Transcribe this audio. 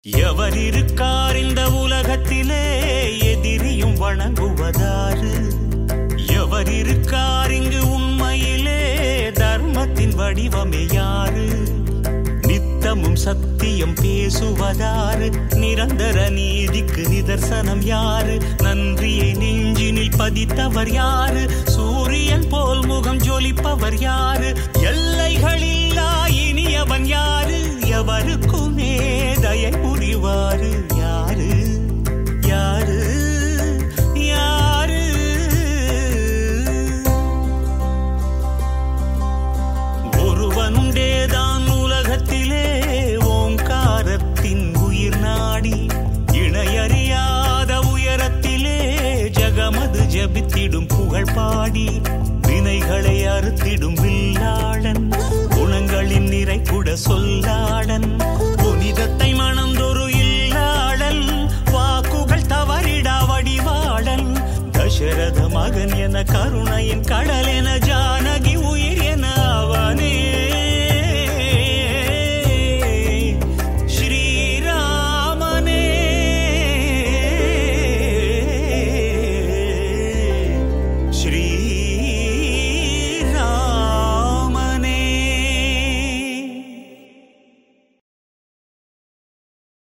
எவர் இருக்கார் இந்த உலகத்திலே எதிரியும் வணங்குவதாறு எவர் இருக்கார் இங்கு உண்மையிலே தர்மத்தின் வடிவமே யாரு நித்தமும் சத்தியம் பேசுவதாறு நிரந்தர நீதிக்கு நிதர்சனம் யாரு நன்றியை நெஞ்சினில் பதித்தவர் யாரு சூரியன் போல் முகம் ஜொலிப்பவர் யாரு எல்லைகளில்லா இனியவன் யாரு எவருக்குமே தயை புரிவாரு யாரு யாரு யாரு ஒருவனுண்டேதான் உலகத்திலே ஓங்காரத்தின் உயிர் நாடி இணையறியாத உயரத்திலே ஜகமது ஜபித்திடும் புகழ் பாடி வினைகளை அறுத்திடும் வில்லாளன் குணங்களின் நிறைகுட சொல்லாளன் புனிதத்தை மணந்தொரு இல்லாளன் வாக்குகள் தவறிடா வடிவாளன் தசரத மகன் என கருணையின் கடல்